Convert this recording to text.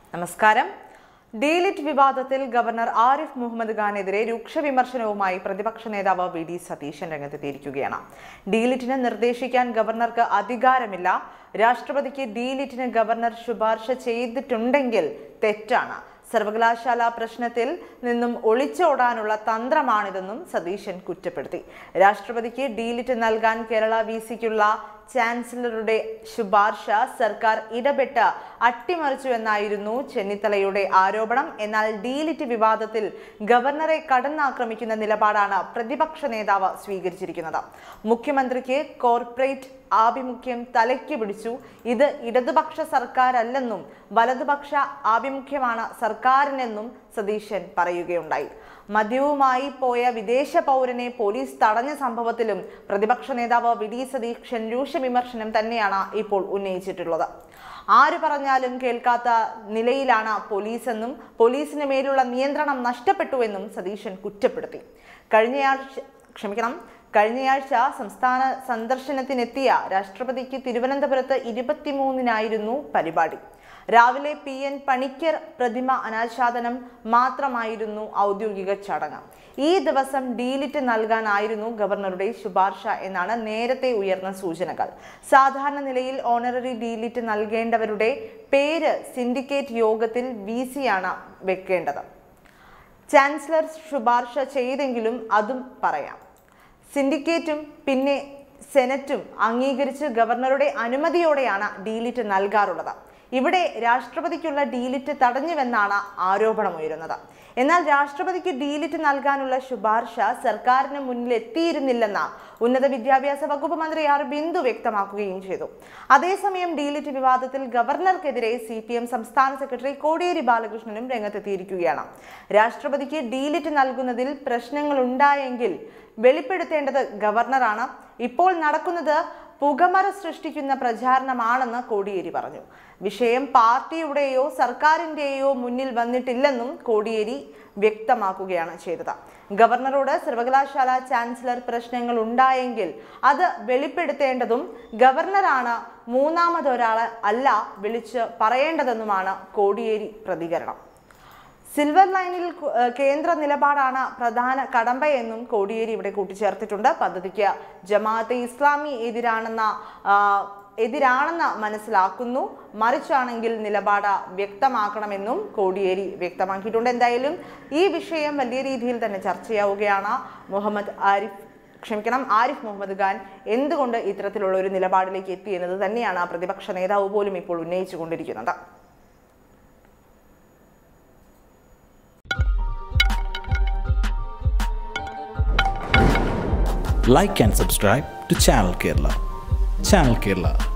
നമസ്കാരം ഡീലിറ്റ് വിവാദത്തിൽ ഗവർണർ ആരിഫ് മുഹമ്മദ് ഖാനെതിരെ രൂക്ഷ വിമർശനവുമായി പ്രതിപക്ഷ നേതാവ് വി ഡി സതീശൻ രംഗത്തെത്തിയിരിക്കുകയാണ് ഡീലിറ്റിന് നിർദ്ദേശിക്കാൻ ഗവർണർക്ക് അധികാരമില്ല രാഷ്ട്രപതിക്ക് ഡീലിറ്റിന് ഗവർണർ ശുപാർശ ചെയ്തിട്ടുണ്ടെങ്കിൽ തെറ്റാണ് സർവകലാശാല പ്രശ്നത്തിൽ നിന്നും ഒളിച്ചോടാനുള്ള തന്ത്രമാണിതെന്നും സതീശൻ കുറ്റപ്പെടുത്തി രാഷ്ട്രപതിക്ക് ഡീലിറ്റ് നൽകാൻ കേരള വി സിക്കുള്ള ചാൻസലറുടെ ശുപാർശ സർക്കാർ ഇടപെട്ട് അട്ടിമറിച്ചു എന്നായിരുന്നു ചെന്നിത്തലയുടെ ആരോപണം എന്നാൽ ഡീലിറ്റ് വിവാദത്തിൽ ഗവർണറെ കടന്നാക്രമിക്കുന്ന നിലപാടാണ് പ്രതിപക്ഷ നേതാവ് സ്വീകരിച്ചിരിക്കുന്നത് മുഖ്യമന്ത്രിക്ക് കോർപ്പറേറ്റ് ആഭിമുഖ്യം തലയ്ക്ക് പിടിച്ചു ഇത് ഇടതുപക്ഷ സർക്കാരല്ലെന്നും വലതുപക്ഷ ആഭിമുഖ്യമാണ് സർക്കാരിനെന്നും സതീശൻ പറയുകയുണ്ടായി മദ്യവുമായി പോയ വിദേശ പൗരനെ പോലീസ് തടഞ്ഞ സംഭവത്തിലും പ്രതിപക്ഷ നേതാവ് വി ഡി സതീശൻ രൂക്ഷ വിമർശനം തന്നെയാണ് ഇപ്പോൾ ഉന്നയിച്ചിട്ടുള്ളത് ആര് പറഞ്ഞാലും കേൾക്കാത്ത നിലയിലാണ് പോലീസെന്നും പോലീസിന് മേലുള്ള നിയന്ത്രണം നഷ്ടപ്പെട്ടുവെന്നും സതീശൻ കുറ്റപ്പെടുത്തി കഴിഞ്ഞയാഴ്ച ക്ഷമിക്കണം കഴിഞ്ഞയാഴ്ച സംസ്ഥാന സന്ദർശനത്തിനെത്തിയ രാഷ്ട്രപതിക്ക് തിരുവനന്തപുരത്ത് ഇരുപത്തിമൂന്നിനായിരുന്നു പരിപാടി രാവിലെ പി എൻ പണിക്കർ പ്രതിമ അനാച്ഛാദനം മാത്രമായിരുന്നു ഔദ്യോഗിക ചടങ്ങ് ഈ ദിവസം ഡീലിറ്റ് നൽകാനായിരുന്നു ഗവർണറുടെ ശുപാർശ എന്നാണ് നേരത്തെ ഉയർന്ന സൂചനകൾ സാധാരണ നിലയിൽ ഓണററി ഡീലിറ്റ് നൽകേണ്ടവരുടെ പേര് സിൻഡിക്കേറ്റ് യോഗത്തിൽ വി സിയാണ് വെക്കേണ്ടത് ചാൻസലർ ശുപാർശ ചെയ്തെങ്കിലും അതും പറയാം സിൻഡിക്കേറ്റും പിന്നെ സെനറ്റും അംഗീകരിച്ച് ഗവർണറുടെ അനുമതിയോടെയാണ് ഡീലിറ്റ് നൽകാറുള്ളത് ഇവിടെ രാഷ്ട്രപതിക്കുള്ള ഡീലിറ്റ് തടഞ്ഞുവെന്നാണ് ആരോപണമുയരുന്നത് എന്നാൽ രാഷ്ട്രപതിക്ക് ഡീലിറ്റ് നൽകാനുള്ള ശുപാർശ സർക്കാരിന് മുന്നിൽ എത്തിയിരുന്നില്ലെന്ന് ഉന്നത വിദ്യാഭ്യാസ വകുപ്പ് മന്ത്രി ആർ ബിന്ദു വ്യക്തമാക്കുകയും ചെയ്തു അതേസമയം ഡീലിറ്റ് വിവാദത്തിൽ ഗവർണർക്കെതിരെ സി പി എം സംസ്ഥാന സെക്രട്ടറി കോടിയേരി ബാലകൃഷ്ണനും രംഗത്തെത്തിയിരിക്കുകയാണ് രാഷ്ട്രപതിക്ക് ഡീലിറ്റ് നൽകുന്നതിൽ പ്രശ്നങ്ങൾ ഉണ്ടായെങ്കിൽ വെളിപ്പെടുത്തേണ്ടത് ഗവർണറാണ് ഇപ്പോൾ നടക്കുന്നത് പുകമറ സൃഷ്ടിക്കുന്ന പ്രചാരണമാണെന്ന് കോടിയേരി പറഞ്ഞു വിഷയം പാർട്ടിയുടെയോ സർക്കാരിൻ്റെയോ മുന്നിൽ വന്നിട്ടില്ലെന്നും കോടിയേരി വ്യക്തമാക്കുകയാണ് ചെയ്തത് ഗവർണറോട് സർവകലാശാല ചാൻസലർ പ്രശ്നങ്ങൾ ഉണ്ടായെങ്കിൽ അത് വെളിപ്പെടുത്തേണ്ടതും ഗവർണറാണ് മൂന്നാമതൊരാൾ അല്ല വിളിച്ച് പറയേണ്ടതെന്നുമാണ് കോടിയേരി പ്രതികരണം സിൽവർ ലൈനിൽ കു- ഏഹ് കേന്ദ്ര നിലപാടാണ് പ്രധാന കടമ്പയെന്നും കോടിയേരി ഇവിടെ കൂട്ടിച്ചേർത്തിട്ടുണ്ട് പദ്ധതിക്ക് ജമാഅത്തെ ഇസ്ലാമി എതിരാണെന്ന ആ, എതിരാണെന്ന് മനസ്സിലാക്കുന്നു മറിച്ചാണെങ്കിൽ നിലപാട് വ്യക്തമാക്കണമെന്നും കോടിയേരി വ്യക്തമാക്കിയിട്ടുണ്ട് എന്തായാലും ഈ വിഷയം വലിയ രീതിയിൽ തന്നെ ചർച്ചയാവുകയാണ് മുഹമ്മദ് ആരിഫ് ക്ഷമിക്കണം ആരിഫ് മുഹമ്മദ് ഖാൻ എന്തുകൊണ്ട് ഇത്തരത്തിലുള്ള ഒരു നിലപാടിലേക്ക് എത്തി എന്നത് തന്നെയാണ് പ്രതിപക്ഷ നേതാവ് പോലും ഇപ്പോൾ ഉന്നയിച്ചുകൊണ്ടിരിക്കുന്നത് like and subscribe to Channel Kerala. Channel Kerala,